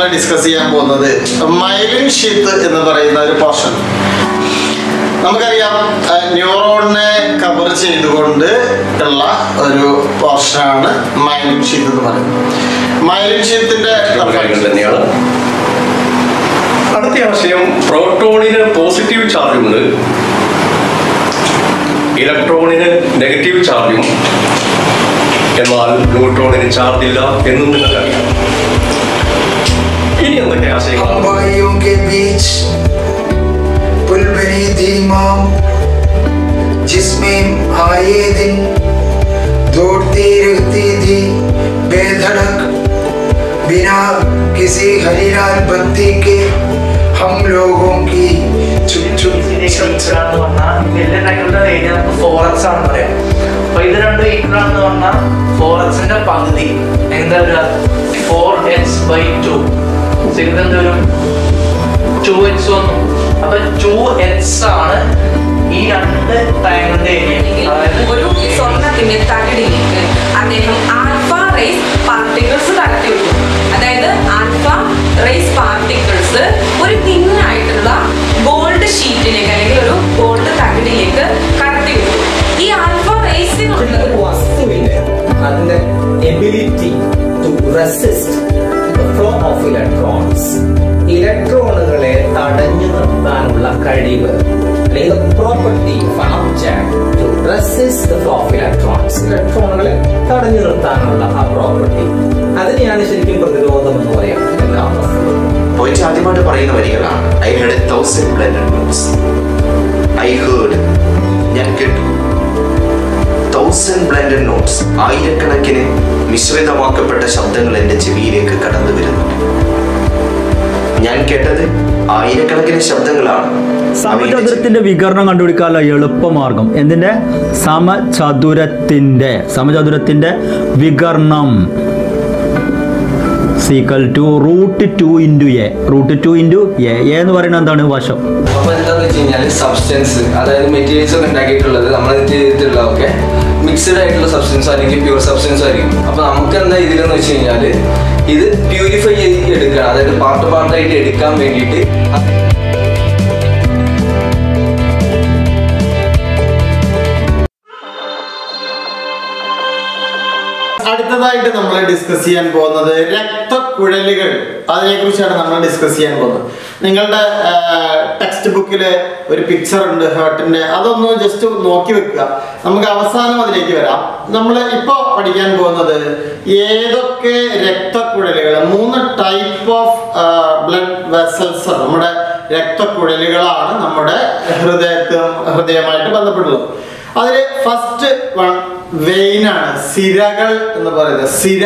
discuss ചെയ്യാൻ പോകുന്നത് myelin sheath എന്ന് പറയുന്ന ഒരു പോർഷൻ നമുക്കറിയാം ന്യൂറോണിനെ കവർ ചെയ്തുകൊണ്ട് ഉള്ള ഒരു പോർഷനാണ് മൈലിൻ ഷീത്ത് എന്ന് പറയുന്നത് മൈലിൻ ഷീത്തിന്റെ കാര്യങ്ങൾ തന്നെയാണ് അടുത്ത ആശയം പ്രോട്ടോണിന് പോസിറ്റീവ് ചാർജുണ്ട് ഇലക്ട്രോണിന് നെഗറ്റീവ് ചാർജും എന്നാൽ ന്യൂട്രോണിന് ചാർജ് ഇല്ല എന്നും നിങ്ങൾക്കറിയാം ഇനി എന്തൊക്കെ हम ആശയങ്ങളാണ് भाइयों के बीच पुल बनी थी माँ जिसमें आए दिन दौड़ती रहती थी बेधड़क बिना किसी हरीलाल बत्ती के हम लोगों की चुप चुप चल चल എന്ന് പറഞ്ഞാൽ വലിയ ടൈമിന്റെ ഏരിയ നമുക്ക് ഫോർ എക്സ് ആണെന്ന് പറയാം അപ്പൊ ഇത് രണ്ടും ഈക്വൽ ആണെന്ന് പറഞ്ഞാൽ ഫോർ എക്സിന്റെ പകുതി എന്താ വരിക ഫോർ എക്സ് ബൈ ടു ഇത് എന്ത് വരും ടു എക്സ് വന്നു അപ്പൊ ടു എക്സ് ആണ് ഈ രണ്ട് ടൈമിന്റെ ഏരിയ അതായത് ഒരു സ്വർണത്തിന്റെ തകിടിലേക്ക് അദ്ദേഹം ആൽഫ റേസ് പാർട്ടിക്കിൾസ് കടത്തിവിട്ടു അതായത് ആൽഫ റേസ് പാർട്ടിക്കിൾസ് ഒരു തിന്നായിട്ടുള്ള ഗോൾഡ് ഷീറ്റിലേക്ക് അല്ലെങ്കിൽ ഒരു ഗോൾഡ് തകിടിലേക്ക് കടത്തിവിട്ടു ഈ ആൽഫ റേസിനുള്ളത് ഒരു വസ്തുവിന്റെ അതിന്റെ ability to resist flow of electrons ഇലക്ട്രോണുകളെ തടഞ്ഞു നിർത്താനുള്ള കഴിവ് അല്ലെങ്കിൽ property of an object to resist the flow of electrons ഇലക്ട്രോണുകളെ തടഞ്ഞു നിർത്താനുള്ള ആ പ്രോപ്പർട്ടി അതിനെയാണ് ശരിക്കും പ്രതിരോധം എന്ന് പറയാം എല്ലാ വസ്തുക്കളും പോയിട്ട് ആദ്യമായിട്ട് പറയുന്ന വരികളാണ് I heard a thousand blended notes I heard ഞാൻ കേട്ടു തൗസൻഡ് ബ്ലെൻഡഡ് നോട്ട്സ് ആയിരക്കണക്കിന് മിശ്രിതമാക്കപ്പെട്ട ശബ്ദങ്ങൾ എൻ്റെ ചെവിയിലേക്ക് കടന്നു വരുന്നുണ്ട് ഞാൻ കേട്ടത് ആയിരക്കണക്കിന് ശബ്ദങ്ങളാണ് അവയുടെ സമചതുരത്തിന്റെ വികരണം കണ്ടുപിടിക്കാനുള്ള എളുപ്പമാർഗം എന്തിന്റെ സമചതുരത്തിന്റെ സമചതുരത്തിന്റെ വികരണം is equal to root two into a root two into a a എന്ന് പറയുന്നത് എന്താണ് വശം അപ്പൊ എന്താന്ന് വെച്ച് കഴിഞ്ഞാൽ സബ്സ്റ്റൻസ് അതായത് മെറ്റീരിയൽസ് ഒക്കെ ഉണ്ടാക്കിയിട്ടുള്ളത് നമ്മൾ ചെയ്തിട്ടുള്ളതൊക്കെ മിക്സ്ഡ് ആയിട്ടുള്ള സബ്സ്റ്റൻസ് അല്ലെങ്കിൽ പ്യൂർ സബ്സ്റ്റൻസ് ആയിരിക്കും അപ്പൊ നമുക്ക് എന്താ ഇതിലെന്ന് വെച്ച് കഴിഞ്ഞാൽ ഇത് പ്യൂരിഫൈ ചെയ്ത് എടുക്കുക അതായത് പാർട്ട് പാർട്ടായിട്ട് എടുക്കാൻ വേണ്ടിയിട്ട് അടുത്തതായിട്ട് നമ്മൾ ഡിസ്കസ് ചെയ്യാൻ പോകുന്നത് രക്തക്കുഴലുകൾ അതിനെക്കുറിച്ചാണ് നമ്മൾ ഡിസ്കസ് ചെയ്യാൻ പോകുന്നത് നിങ്ങളുടെ ടെക്സ്റ്റ് ബുക്കിൽ ഒരു പിക്ചർ ഉണ്ട് ഹേർട്ടിന്റെ അതൊന്ന് ജസ്റ്റ് നോക്കി വെക്കുക നമുക്ക് അവസാനം അതിലേക്ക് വരാം നമ്മൾ ഇപ്പോൾ പഠിക്കാൻ പോകുന്നത് ഏതൊക്കെ രക്തക്കുഴലുകൾ മൂന്ന് ടൈപ്പ് ഓഫ് ബ്ലഡ് വെസൽസ് നമ്മുടെ രക്തക്കുഴലുകളാണ് നമ്മുടെ ഹൃദയത്തും ഹൃദയമായിട്ട് ബന്ധപ്പെട്ടുള്ളത് അതിൽ ഫസ്റ്റ് വൺ വെയിനാണ് സിരകൾ എന്ന് പറയുന്നത് സിര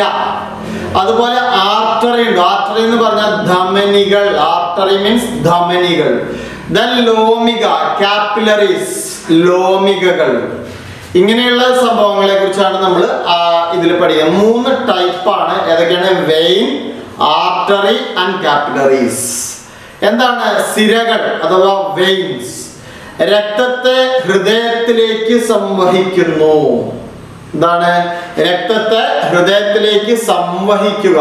അതുപോലെ ആർട്ടറി ഉണ്ട് ആർട്ടറി എന്ന് പറഞ്ഞാൽ ധമനികൾ ആർട്ടറി മീൻസ് ധമനികൾ ദെൻ ലോമിക കാപ്പിലറീസ് ലോമികകൾ ഇങ്ങനെയുള്ള സംഭവങ്ങളെ കുറിച്ചാണ് നമ്മൾ ഇതിൽ പഠിക്കുന്നത് മൂന്ന് ടൈപ്പാണ് ഏതൊക്കെയാണ് വെയിൻ ആർട്ടറി ആൻഡ് കാപ്പിലറീസ് എന്താണ് സിരകൾ അഥവാ വെയിൻസ് രക്തത്തെ ഹൃദയത്തിലേക്ക് സംവഹിക്കുന്നു എന്താണ് രക്തത്തെ ഹൃദയത്തിലേക്ക് സംവഹിക്കുക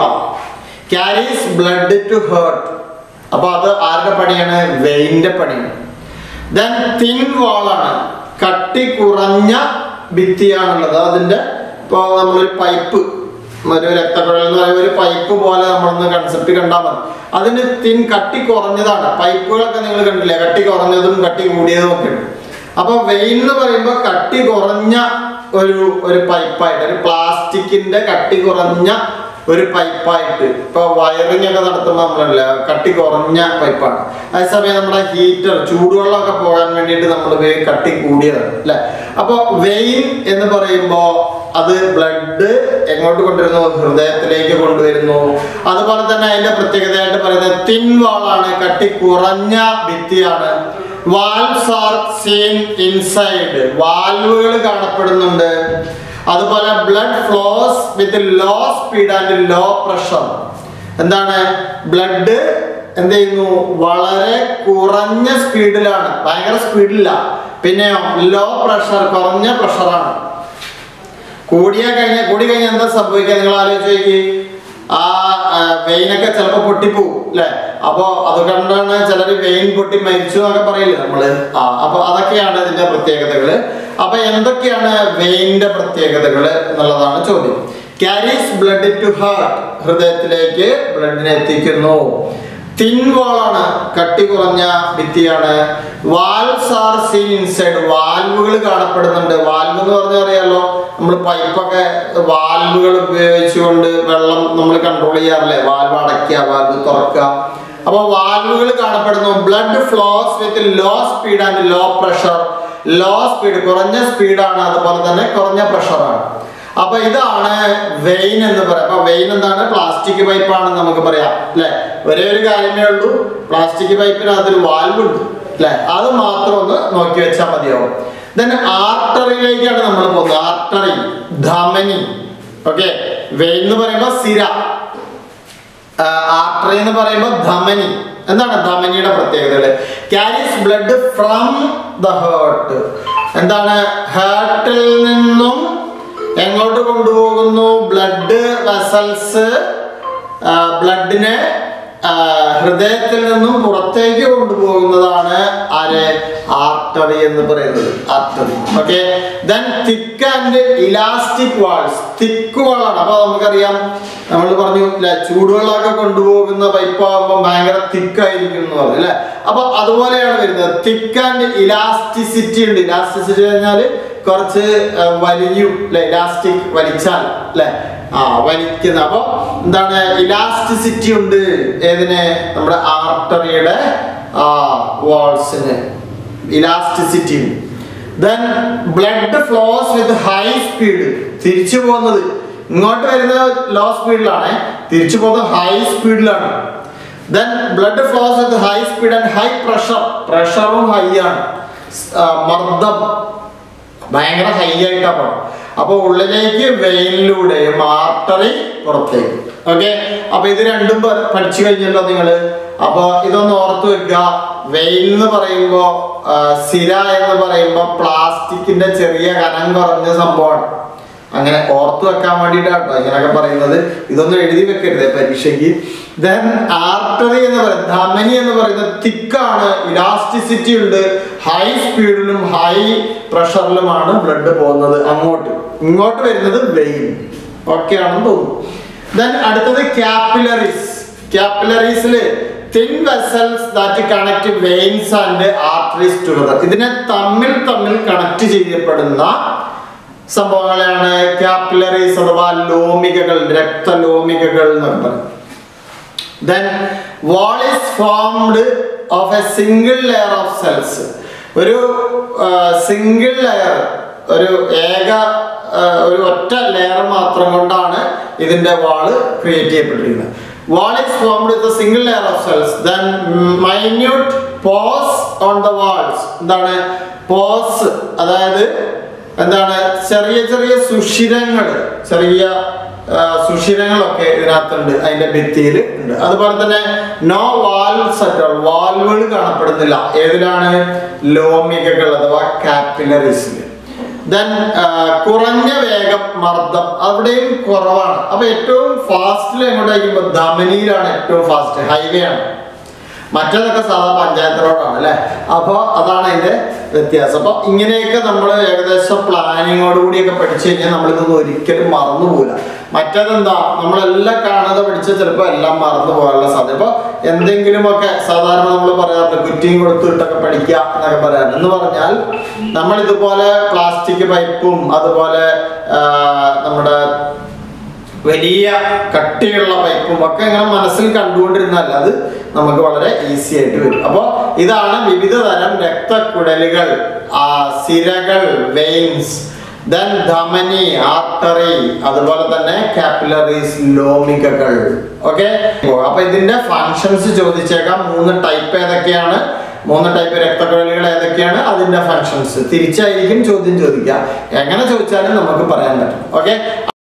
ക്യാരീസ് ബ്ലഡ് ടു ഹേർട്ട് അപ്പൊ അത് ആരുടെ പണിയാണ് വെയിന്റെ പണിയാണ് ദെൻ തിൻ വാളാണ് കട്ടി കുറഞ്ഞ ഭിത്തിയാണുള്ളത് അതിന്റെ ഇപ്പോൾ നമ്മളൊരു പൈപ്പ് ഒരു രക്തക്കുഴൽ എന്ന് പറയുന്ന ഒരു പൈപ്പ് പോലെ നമ്മളൊന്ന് കൺസെപ്റ്റ് കണ്ടാൽ മതി അതിന് തിൻ കട്ടി കുറഞ്ഞതാണ് പൈപ്പുകളൊക്കെ നിങ്ങൾ കണ്ടില്ലേ കട്ടി കുറഞ്ഞതും കട്ടി കൂടിയതും ഒക്കെ ഉണ്ട് അപ്പൊ വെയിൻ എന്ന് പറയുമ്പോൾ കട്ടി കുറഞ്ഞ ഒരു ഒരു പൈപ്പായിട്ട് ഒരു പ്ലാസ്റ്റിക്കിന്റെ കട്ടി കുറഞ്ഞ ഒരു പൈപ്പായിട്ട് ഇപ്പൊ വയറിംഗ് ഒക്കെ നടത്തുമ്പോൾ നമ്മളല്ല കട്ടി കുറഞ്ഞ പൈപ്പാണ് അതേസമയം നമ്മുടെ ഹീറ്റർ ചൂടുവെള്ളമൊക്കെ പോകാൻ വേണ്ടിയിട്ട് നമ്മൾ ഉപയോഗിക്കും കട്ടി കൂടിയതാണ് അല്ലെ അപ്പൊ വെയിൻ എന്ന് പറയുമ്പോൾ അത് ബ്ലഡ് എങ്ങോട്ട് കൊണ്ടുവരുന്നു ഹൃദയത്തിലേക്ക് കൊണ്ടുവരുന്നു അതുപോലെ തന്നെ അതിന്റെ പ്രത്യേകതയായിട്ട് പറയുന്നത് തിൻ വാളാണ് കട്ടി കുറഞ്ഞ ഭിത്തിയാണ് വാൽവ്സ് ആർ സീൻ ഇൻസൈഡ് വാൽവുകൾ കാണപ്പെടുന്നുണ്ട് അതുപോലെ blood flows with low speed and low pressure എന്താണ് ബ്ലഡ് എന്ത് ചെയ്യുന്നു വളരെ കുറഞ്ഞ സ്പീഡിലാണ് ഭയങ്കര സ്പീഡില്ല പിന്നെയോ ലോ പ്രഷർ കുറഞ്ഞ പ്രഷറാണ് കൂടിയ കഴിഞ്ഞ കൂടി കഴിഞ്ഞാൽ എന്താ സംഭവിക്കുക നിങ്ങൾ ആലോചിച്ച് നോക്കി ആ ആ, വെയിനൊക്കെ ചിലപ്പോൾ പൊട്ടിപ്പോവും അല്ലെ അപ്പൊ അത് കണ്ടാണ് ചിലർ വെയിൻ പൊട്ടി മരിച്ചു എന്നൊക്കെ പറയില്ലേ നമ്മള് ആ അപ്പൊ അതൊക്കെയാണ് ഇതിന്റെ പ്രത്യേകതകള് അപ്പൊ എന്തൊക്കെയാണ് വെയിന്റെ പ്രത്യേകതകൾ എന്നുള്ളതാണ് ചോദ്യം ക്യാരീസ് ബ്ലഡ് ടു ഹാർട്ട് ഹൃദയത്തിലേക്ക് ബ്ലഡിനെ എത്തിക്കുന്നു തിൻ വാളാണ് കട്ടി കുറഞ്ഞ ഭിത്തിയാണ് വാൽസ് ആർ സീൻ ഇൻസൈഡ് വാൽവുകൾ കാണപ്പെടുന്നുണ്ട് വാൽവ് എന്ന് പറഞ്ഞാൽ അറിയാലോ നമ്മൾ പൈപ്പൊക്കെ വാൽവുകൾ ഉപയോഗിച്ചുകൊണ്ട് വെള്ളം നമ്മൾ കൺട്രോൾ ചെയ്യാറില്ലേ വാൽവ് അടയ്ക്കുക വാൽവ് തുറക്കുക അപ്പോൾ വാൽവുകൾ കാണപ്പെടുന്നു blood flows with low speed and low pressure low speed കുറഞ്ഞ സ്പീഡാണ് അതുപോലെ തന്നെ കുറഞ്ഞ പ്രഷറാണ് അപ്പൊ ഇതാണ് വെയിൻ എന്ന് പറയാം അപ്പൊ വെയിൻ എന്താണ് പ്ലാസ്റ്റിക് പൈപ്പാണെന്ന് നമുക്ക് പറയാം അല്ലെ ഒരേ ഒരു കാര്യമേ ഉള്ളൂ പ്ലാസ്റ്റിക് പൈപ്പിനകത്ത് ഒരു വാൽവ് ഉണ്ട് അല്ലെ അത് മാത്രം ഒന്ന് നോക്കി വെച്ചാൽ മതിയാവും ദെൻ ആർട്ടറിയിലേക്കാണ് നമ്മൾ പോകുന്നത് ആർട്ടറി ധമനി ഓക്കെ വെയിൻ എന്ന് പറയുമ്പോൾ സിര ആർട്ടറി എന്ന് പറയുമ്പോൾ ധമനി എന്താണ് ധമനിയുടെ പ്രത്യേകതകൾ carries blood from the heart എന്താണ് ഹേർട്ടിൽ നിന്നും എങ്ങോട്ട് കൊണ്ടുപോകുന്നു ബ്ലഡ് വെസൽസ് ബ്ലഡിനെ ഹൃദയത്തിൽ നിന്നും പുറത്തേക്ക് കൊണ്ടുപോകുന്നതാണ് ആര് ആർട്ടറി എന്ന് പറയുന്നത് artery okay then thick and elastic walls thick വാളാണ് അപ്പൊ നമുക്കറിയാം നമ്മൾ പറഞ്ഞു അല്ലെ ചൂടുവെള്ളമൊക്കെ കൊണ്ടുപോകുന്ന പൈപ്പ് ആകുമ്പോൾ ഭയങ്കര തിക്കായിരിക്കും എന്ന് പറഞ്ഞു അല്ലെ അപ്പൊ അതുപോലെയാണ് വരുന്നത് തിക്ക് ആൻഡ് ഇലാസ്റ്റിസിറ്റി ഉണ്ട് ഇലാസ്റ്റിസിറ്റി കഴിഞ്ഞാൽ കുറച്ച് ആ, വലിയും അല്ലെ ഇലാസ്റ്റിക് വലിച്ചാൽ അല്ലെ ആ വലിക്കുന്ന അപ്പൊ എന്താണ് ഇലാസ്റ്റിസിറ്റി ഉണ്ട് ഏതിന് നമ്മുടെ ആർട്ടറിയുടെ ആ വാൾസിന് ഇലാസ്റ്റിസിറ്റി ഉണ്ട് then blood flows with high speed തിരിച്ചു പോകുന്നത് ഇങ്ങോട്ട് വരുന്നത് ലോ സ്പീഡിലാണ് തിരിച്ചു പോകുന്നത് ഹൈ സ്പീഡിലാണ് then blood flows with high speed and high pressure പ്രഷറും ഹൈ ആണ് സ്- ആ, മർദ്ദം ഭയങ്കര ഹൈ ആയിട്ടാ പോണം അപ്പൊ ഉള്ളിലേക്ക് വെയിനിലൂടെയും ആർട്ടറി പുറത്തേക്ക് ഓക്കെ അപ്പൊ ഇത് രണ്ടും പ- പഠിച്ചു കഴിഞ്ഞല്ലോ നിങ്ങള് അപ്പൊ ഇതൊന്ന് ഓർത്ത് വെക്കുക വെയിൽ എന്ന് പറയുമ്പോ ആ, സിര എന്ന് പറയുമ്പോ പ്ലാസ്റ്റിക്കിന്റെ ചെറിയ കനം കുറഞ്ഞ സംഭവമാണ് അങ്ങനെ ഓർത്തു വെക്കാൻ വേണ്ടിയിട്ടാട്ടോ ഇങ്ങനെയൊക്കെ പറയുന്നത് ഇതൊന്നും എഴുതി വെക്കരുത് പരീക്ഷയ്ക്ക് ദെൻ ആർട്ടറി എന്ന് പറയുന്നത് ധമനി എന്ന് പറയുന്നത് തിക്കാണ് ഇലാസ്റ്റിസിറ്റി ഉണ്ട് ഹൈ സ്പീഡിലും ഹൈ പ്രഷറിലുമാണ് ബ്ലഡ് പോകുന്നത് അങ്ങോട്ട് ഇങ്ങോട്ട് വരുന്നത് വെയിൻ ഓക്കെ ആണെന്ന് തോന്നുന്നു ദെൻ അടുത്തത് ക്യാപ്പിലറീസ് ക്യാപ്പിലറീസില് thin vessels that connect veins and arteries together ഇതിനെ തമ്മിൽ തമ്മിൽ കണക്ട് ചെയ്യപ്പെടുന്ന സംഭവങ്ങളാണ് ക്യാപ്പിലറീസ് അഥവാ ലോമികകൾ രക്തലോമികകൾ എന്നൊക്കെ പറയും then wall is formed of a single layer of cells ഒരു സിംഗിൾ ലെയർ ഒരു ഏക ആ, ഒരു ഒറ്റ ലെയർ മാത്രം കൊണ്ടാണ് ഇതിന്റെ വാള് ക്രിയേറ്റ് ചെയ്യപ്പെട്ടിരിക്കുന്നത് wall is formed with single layer of cells then minute pores on the walls എന്താണ് പോസ് അതായത് എന്താണ് ചെറിയ ചെറിയ സുഷിരങ്ങൾ ചെറിയ ആ, സുഷിരങ്ങളൊക്കെ ഇതിനകത്തുണ്ട് അതിന്റെ ഭിത്തിയിൽ ഉണ്ട് അതുപോലെ തന്നെ നോ വാൽവ്സ് അറ്റ് വാൽവുകൾ കാണപ്പെടുന്നില്ല ഏതിലാണ് ലോമികകൾ അഥവാ കാപ്പിലറീസിൽ ദെൻ കുറഞ്ഞ വേഗം മർദ്ദം അവിടെയും കുറവാണ് അപ്പൊ ഏറ്റവും ഫാസ്റ്റിൽ എങ്ങോട്ടായിരിക്കുമ്പോൾ ധമനിയിലാണ് ഏറ്റവും ഫാസ്റ്റ് ഹൈവേ ആണ് മറ്റേതൊക്കെ സാധാ പഞ്ചായത്ത് റോഡാണ് അല്ലേ അപ്പോൾ അതാണ് അതിന്റെ വ്യത്യാസം അപ്പോൾ ഇങ്ങനെയൊക്കെ നമ്മൾ ഏകദേശം പ്ലാനിങ്ങോട് കൂടിയൊക്കെ പഠിച്ചു കഴിഞ്ഞാൽ നമ്മളിതൊന്നും ഒരിക്കലും മറന്നു പോകില്ല മറ്റേതെന്താ നമ്മളെല്ലാം കാണാതെ പഠിച്ചാൽ ചിലപ്പോൾ എല്ലാം മറന്നു പോകാനുള്ള സാധ്യത അപ്പോൾ എന്തെങ്കിലുമൊക്കെ സാധാരണ നമ്മൾ പറയാറുണ്ട് കുറ്റിയും കൊടുത്തിട്ടൊക്കെ പഠിക്കുക എന്നൊക്കെ പറയാറുണ്ട് എന്ന് പറഞ്ഞാൽ നമ്മൾ ഇതുപോലെ പ്ലാസ്റ്റിക് പൈപ്പും അതുപോലെ ആ, നമ്മുടെ വലിയ കട്ടിയുള്ള പൈപ്പും ഒക്കെ ഇങ്ങനെ മനസ്സിൽ കണ്ടുകൊണ്ടിരുന്നാൽ അത് നമുക്ക് വളരെ ഈസി ആയിട്ട് വരും അപ്പോൾ ഇതാണ് വിവിധ തരം രക്തക്കുഴലുകൾ ആ സിരകൾ വെയിൻസ് ദെൻ ധമനി ആർട്ടറി അതുപോലെ തന്നെ കാപ്പിലറീസ് ലോമികകൾ ഓക്കെ അപ്പൊ ഇതിന്റെ ഫങ്ഷൻസ് ചോദിച്ചേക്കാം മൂന്ന് ടൈപ്പ് ഏതൊക്കെയാണ് മൂന്ന് ടൈപ്പ് രക്തക്കുഴലുകൾ ഏതൊക്കെയാണ് അതിന്റെ ഫങ്ഷൻസ് തിരിച്ചായിരിക്കും ചോദ്യം ചോദിക്കുക എങ്ങനെ ചോദിച്ചാലും നമുക്ക് പറയാൻ പറ്റും ഓക്കെ